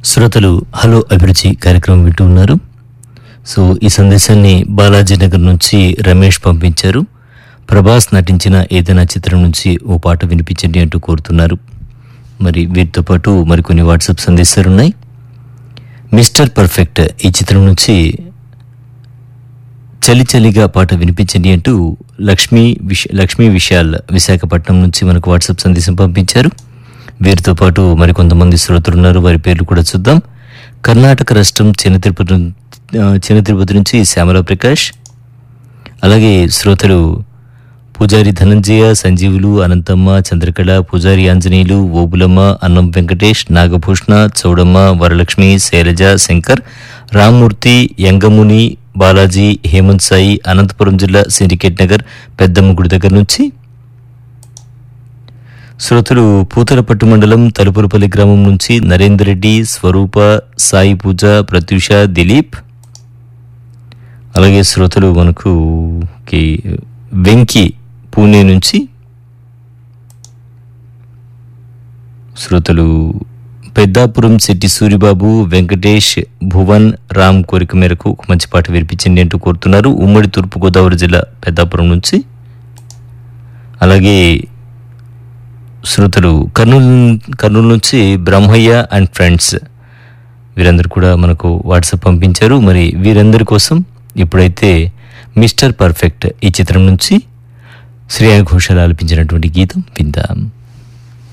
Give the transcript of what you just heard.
శ్రోతలు హలో అభిరుచి కార్యక్రమం వింటూ ఉన్నారు సో ఈ సందేశాన్ని బాలాజీ నగర్ నుంచి రమేష్ పంపించారు ప్రభాస్ నటించిన ఏదైనా చిత్రం నుంచి ఓ పాట వినిపించండి అంటూ కోరుతున్నారు మరి వీటితో పాటు మరికొన్ని వాట్సాప్ సందేశాలు ఉన్నాయి మిస్టర్ పర్ఫెక్ట్ ఈ చిత్రం నుంచి చలి చలిగా పాట వినిపించండి అంటూ లక్ష్మీ విశ లక్ష్మీ విశాల్ విశాఖపట్నం నుంచి మనకు వాట్సాప్ సందేశం పంపించారు వీరితో పాటు మరికొంతమంది శ్రోతలు ఉన్నారు వారి పేర్లు కూడా చూద్దాం కర్ణాటక రాష్ట్రం చిన్న తిరుపతి ను- ఆ, చిన్న తిరుపతి నుంచి శ్యామల ప్రకాష్ అలాగే శ్రోతలు పూజారి ధనంజయ సంజీవులు అనంతమ్మ చంద్రకళ పూజారి ఆంజనేయులు ఓబులమ్మ అన్నం వెంకటేష్ నాగభూషణ చౌడమ్మ వరలక్ష్మి శైలజ శంకర్ రామ్మూర్తి యంగముని బాలాజీ హేమంత్ సాయి అనంతపురం జిల్లా సిండికేట్ నగర్ పెద్దమ్మ గుడి దగ్గర నుంచి శ్రోతలు పూతలపట్టు మండలం తలుపులపల్లి గ్రామం నుంచి నరేందర్ రెడ్డి స్వరూప సాయి పూజ ప్రత్యూష దిలీప్ అలాగే శ్రోతలు మనకు కి వెంకి పూణే నుంచి శ్రోతలు పెద్దాపురం శెట్టి సూరిబాబు వెంకటేష్ భువన్ రామ్ కోరిక మేరకు ఒక మంచి పాట వినిపించండి అంటూ కోరుతున్నారు ఉమ్మడి తూర్పుగోదావరి జిల్లా పెద్దాపురం నుంచి అలాగే శ్రోతలు కర్నూలు కర్నూలు నుంచి బ్రహ్మయ్య అండ్ ఫ్రెండ్స్ వీరందరూ కూడా మనకు వాట్సాప్ పంపించారు మరి వీరందరి కోసం ఇప్పుడైతే మిస్టర్ పర్ఫెక్ట్ ఈ చిత్రం నుంచి శ్రేయా ఘోషాల్ ఆలపించినటువంటి గీతం విందాం